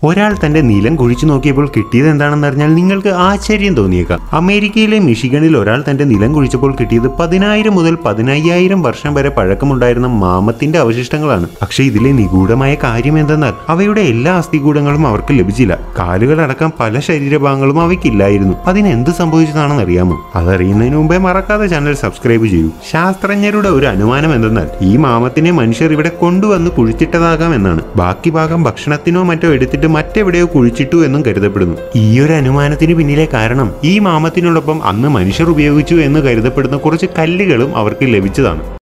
ഒരാൾ തന്റെ നിലം കുഴിച്ചു നോക്കിയപ്പോൾ കിട്ടിയത് എന്താണെന്ന് അറിഞ്ഞാൽ നിങ്ങൾക്ക് ആശ്ചര്യം തോന്നിയേക്കാം അമേരിക്കയിലെ മിഷിഗണിൽ ഒരാൾ തന്റെ നിലം കുഴിച്ചപ്പോൾ കിട്ടിയത് പതിനായിരം മുതൽ പതിനയ്യായിരം വർഷം വരെ പഴക്കമുണ്ടായിരുന്ന മാമത്തിന്റെ അവശിഷ്ടങ്ങളാണ് പക്ഷേ ഇതിലെ നിഗൂഢമായ കാര്യം എന്തെന്നാൽ അവയുടെ എല്ലാ അസ്ഥികൂടങ്ങളും അവർക്ക് ലഭിച്ചില്ല കാലുകളടക്കം പല ശരീരഭാഗങ്ങളും അവയ്ക്കില്ലായിരുന്നു അതിന് എന്ത് സംഭവിച്ചതാണെന്ന് അറിയാമോ അതറിയുന്നതിന് മുമ്പേ മറക്കാതെ ചാനൽ സബ്സ്ക്രൈബ് ചെയ്യൂ ശാസ്ത്രജ്ഞരുടെ ഒരു അനുമാനം എന്തെന്നാൽ ഈ മാമത്തിനെ മനുഷ്യർ ഇവിടെ കൊണ്ടുവന്ന് കുഴിച്ചിട്ടതാകാം എന്നാണ് ബാക്കി ഭാഗം ഭക്ഷണത്തിനോ മറ്റോ എടുത്തിട്ട് മറ്റെവിടെയോ കുഴിച്ചിട്ടു എന്നും കരുതപ്പെടുന്നു ഈ ഒരു അനുമാനത്തിന് പിന്നിലെ കാരണം ഈ മാമത്തിനോടൊപ്പം അന്ന് മനുഷ്യർ ഉപയോഗിച്ചു എന്ന് കരുതപ്പെടുന്ന കുറച്ച് കല്ലുകളും അവർക്ക് ലഭിച്ചതാണ്